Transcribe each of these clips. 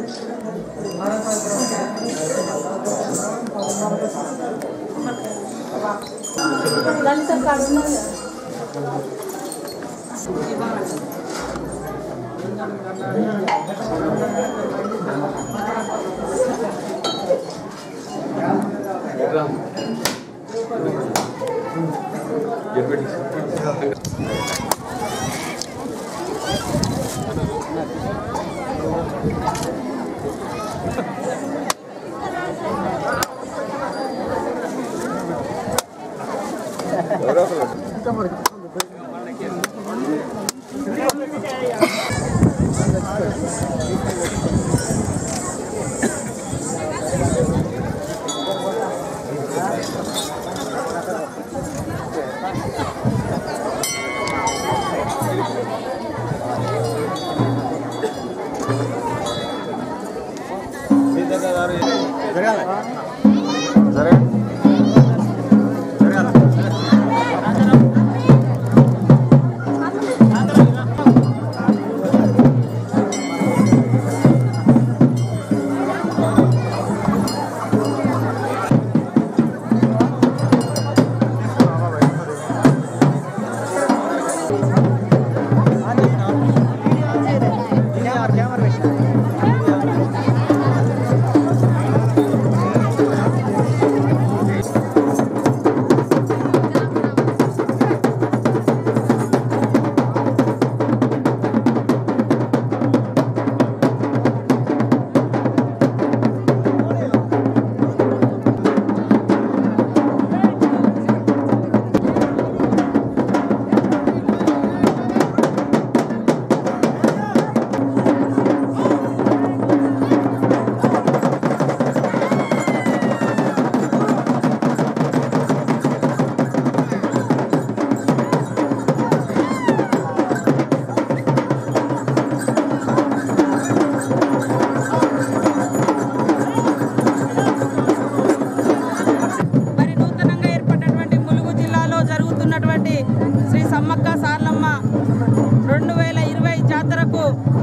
లలిత కడుపు మరి నూతనంగా ఏర్పడినటువంటి ములుగు జిల్లాలో జరుగుతున్నటువంటి శ్రీ సమ్మక్క సార్లమ్మ రెండు వేల ఇరవై జాతరకు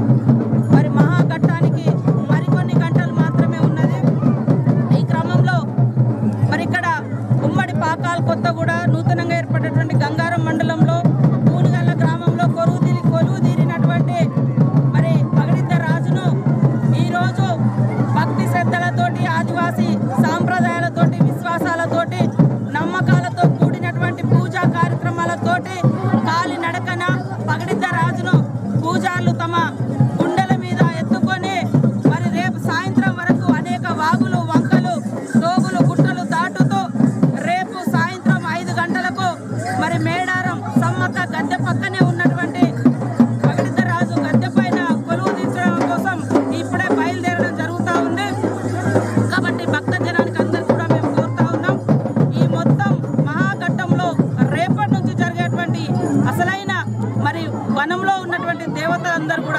మరి మహాఘట్టానికి మరికొన్ని గంటలు మాత్రమే ఉన్నది ఈ క్రమంలో మరి ఇక్కడ ఉమ్మడి పాకాల్ కొత్తగూడ నూతనంగా ఏర్పడినటువంటి గంగారం మండలంలో పూనిగల్ల గ్రామంలో కొలువు తీరి కొలువు తీరినటువంటి మరి పగడిద్ద రాజును ఈరోజు భక్తి శ్రద్ధలతోటి ఆదివాసీ సాంప్రదాయాలతోటి విశ్వాసాలతోటి నమ్మకాలతో కూడినటువంటి పూజా కార్యక్రమాలతోటి కాలి నడకన పగడిద్ద రాజును పూజారులు తమ గుండెల మీద ఎత్తుకొని మరి రేపు సాయంత్రం వరకు అనేక వాగులు వంకలు తోగులు గుట్టలు దాటుతూ రేపు సాయంత్రం ఐదు గంటలకు మరి మేడారం సమ్మక్క గద్దె పక్కనే ఉన్నటువంటి పగడిద్ద రాజు గద్దె పైన కొలువు తీర్చడం కోసం ఇప్పుడే బయలుదేరడం జరుగుతూ ఉంది కాబట్టి భక్త జనానికి అందరికి కూడా మేము కోరుతా ఉన్నాం ఈ మొత్తం మహాఘట్టంలో రేపటి నుంచి జరిగేటువంటి అసలైన మరి వనంలో ఉన్నటువంటి దేవతలందరూ కూడా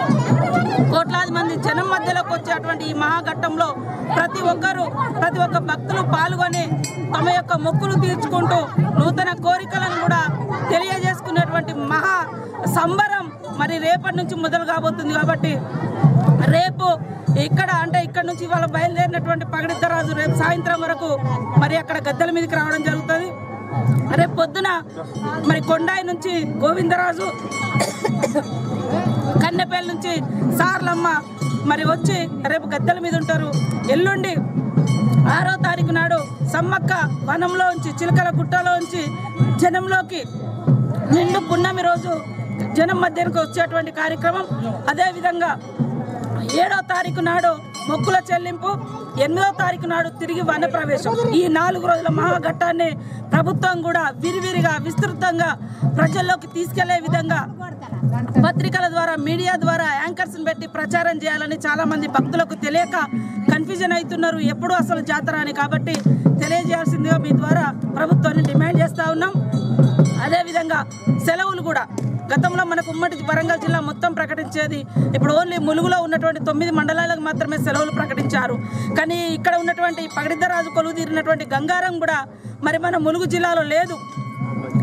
కోట్లాది మంది జనం మధ్యలోకి వచ్చేటువంటి ఈ మహాఘట్టంలో ప్రతి ఒక్కరూ ప్రతి ఒక్క భక్తులు పాల్గొని తమ యొక్క మొక్కులు తీర్చుకుంటూ నూతన కోరికలను కూడా తెలియజేసుకునేటువంటి మహా సంబరం మరి రేపటి నుంచి మొదలు కాబోతుంది కాబట్టి రేపు ఇక్కడ అంటే ఇక్కడ నుంచి ఇవాళ బయలుదేరినటువంటి పగడిద్దరాజు రేపు సాయంత్రం వరకు మరి అక్కడ గద్దెల మీదకి రావడం జరుగుతుంది రేపు పొద్దున మరి కొండాయి నుంచి గోవిందరాజు కన్నెపల్లి నుంచి సార్లమ్మ మరి వచ్చి రేపు గద్దెల మీద ఉంటారు ఎల్లుండి ఆరో తారీఖు నాడు సమ్మక్క వనంలో ఉంచి చిలకల గుట్టలో ఉంచి జనంలోకి నిండు పున్నమి రోజు జనం మధ్యకు వచ్చేటువంటి కార్యక్రమం అదేవిధంగా ఏడో తారీఖు నాడు మొక్కుల చెల్లింపు ఎనిమిదో తారీఖు నాడు తిరిగి వన ప్రవేశం ఈ నాలుగు రోజుల మహాఘట్టాన్ని ప్రభుత్వం కూడా విరివిరిగా విస్తృతంగా ప్రజల్లోకి తీసుకెళ్లే విధంగా పత్రికల ద్వారా మీడియా ద్వారా యాంకర్స్ పెట్టి ప్రచారం చేయాలని చాలా మంది భక్తులకు తెలియక కన్ఫ్యూజన్ అవుతున్నారు ఎప్పుడు అసలు జాతర అని కాబట్టి తెలియజేయాల్సిందిగా మీ ద్వారా ప్రభుత్వాన్ని డిమాండ్ చేస్తా ఉన్నాం అదేవిధంగా సెలవులు కూడా గతంలో మనకు ఉమ్మడి వరంగల్ జిల్లా మొత్తం ప్రకటించేది ఇప్పుడు ఓన్లీ ములుగులో ఉన్నటువంటి తొమ్మిది మండలాలకు మాత్రమే సెలవులు ప్రకటించారు కానీ ఇక్కడ ఉన్నటువంటి పగడిద్దరాజు కొలువు తీరినటువంటి గంగారం కూడా మరి మన ములుగు జిల్లాలో లేదు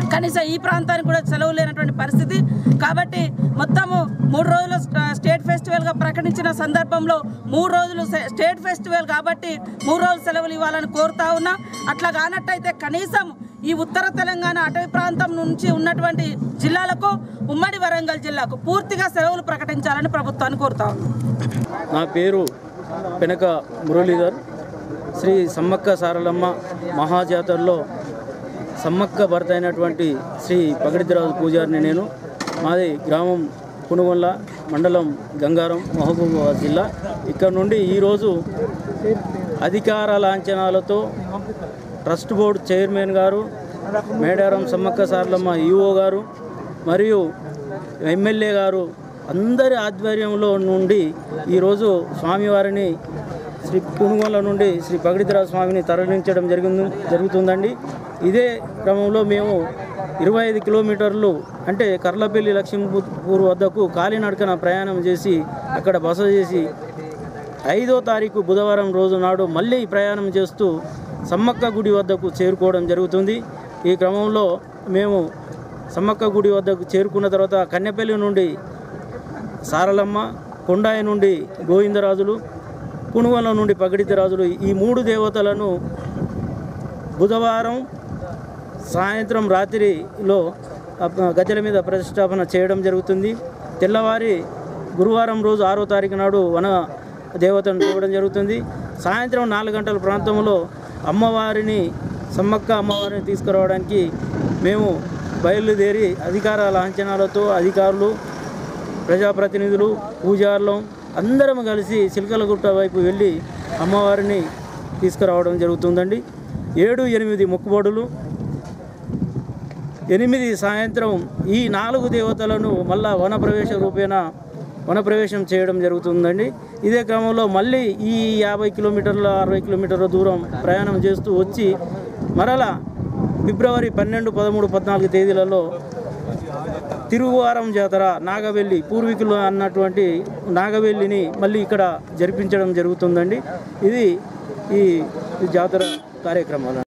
కనీసం ఈ ప్రాంతానికి కూడా సెలవు లేనటువంటి పరిస్థితి కాబట్టి మొత్తము మూడు రోజుల స్ట- స్టేట్ ఫెస్టివల్గా ప్రకటించిన సందర్భంలో మూడు రోజులు సె- స్టేట్ ఫెస్టివల్ కాబట్టి మూడు రోజులు సెలవులు ఇవ్వాలని కోరుతా ఉన్నా అట్లా కానట్టయితే కనీసం ఈ ఉత్తర తెలంగాణ అటవీ ప్రాంతం నుంచి ఉన్నటువంటి జిల్లాలకు ఉమ్మడి వరంగల్ జిల్లాకు పూర్తిగా సెలవులు ప్రకటించాలని ప్రభుత్వాన్ని కోరుతా ఉన్నాం నా పేరు పెనక మురళీధర్ శ్రీ సమ్మక్క సారలమ్మ మహాజాతరలో సమ్మక్క భర్త అయినటువంటి శ్రీ పగడితిరాజు పూజారిని నేను మాది గ్రామం పునుగొండ మండలం గంగారం మహబూబాబాద్ జిల్లా ఇక్కడ నుండి ఈరోజు అధికార లాంఛనాలతో ట్రస్ట్ బోర్డు చైర్మన్ గారు మేడారం సమ్మక్క సారలమ్మ ఈఓ గారు మరియు ఎమ్మెల్యే గారు అందరి ఆధ్వర్యంలో నుండి ఈరోజు స్వామివారిని శ్రీ పునుగొండ నుండి శ్రీ పగడితరాజు స్వామిని తరలించడం జరిగింది జరుగుతుందండి ఇదే క్రమంలో మేము ఇరవై ఐదు కిలోమీటర్లు అంటే కర్లపల్లి లక్ష్మీపూర్ వద్దకు కాలినడకన ప్రయాణం చేసి అక్కడ బస చేసి ఐదో తారీఖు బుధవారం రోజు నాడు మళ్ళీ ప్రయాణం చేస్తూ సమ్మక్క గుడి వద్దకు చేరుకోవడం జరుగుతుంది ఈ క్రమంలో మేము సమ్మక్క గుడి వద్దకు చేరుకున్న తర్వాత కన్నెపల్లి నుండి సారలమ్మ కొండాయి నుండి గోవిందరాజులు పునుగొల నుండి పగడితి రాజులు ఈ మూడు దేవతలను బుధవారం సాయంత్రం రాత్రిలో అప్ప- గద్దెల మీద ప్రతిష్టాపన చేయడం జరుగుతుంది తెల్లవారి గురువారం రోజు ఆరో తారీఖు నాడు వన దేవతను చూడడం జరుగుతుంది సాయంత్రం నాలుగు గంటల ప్రాంతంలో అమ్మవారిని సమ్మక్క అమ్మవారిని తీసుకురావడానికి మేము బయలుదేరి అధికార లాంఛనాలతో అధికారులు ప్రజాప్రతినిధులు పూజారులు అందరం కలిసి చిలకలగుట్ట వైపు వెళ్ళి అమ్మవారిని తీసుకురావడం జరుగుతుందండి ఏడు ఎనిమిది మొక్కుబడులు ఎనిమిది సాయంత్రం ఈ నాలుగు దేవతలను మళ్ళా వనప్రవేశ రూపేణ వనప్రవేశం చేయడం జరుగుతుందండి ఇదే క్రమంలో మళ్ళీ ఈ యాభై కిలోమీటర్ల అరవై కిలోమీటర్ల దూరం ప్రయాణం చేస్తూ వచ్చి మరలా ఫిబ్రవరి పన్నెండు పదమూడు పద్నాలుగు తేదీలలో తిరుగువారం జాతర నాగవెల్లి పూర్వీకులు అన్నటువంటి నాగవెల్లిని మళ్ళీ ఇక్కడ జరిపించడం జరుగుతుందండి ఇది ఈ ఈ జాతర కార్యక్రమాలు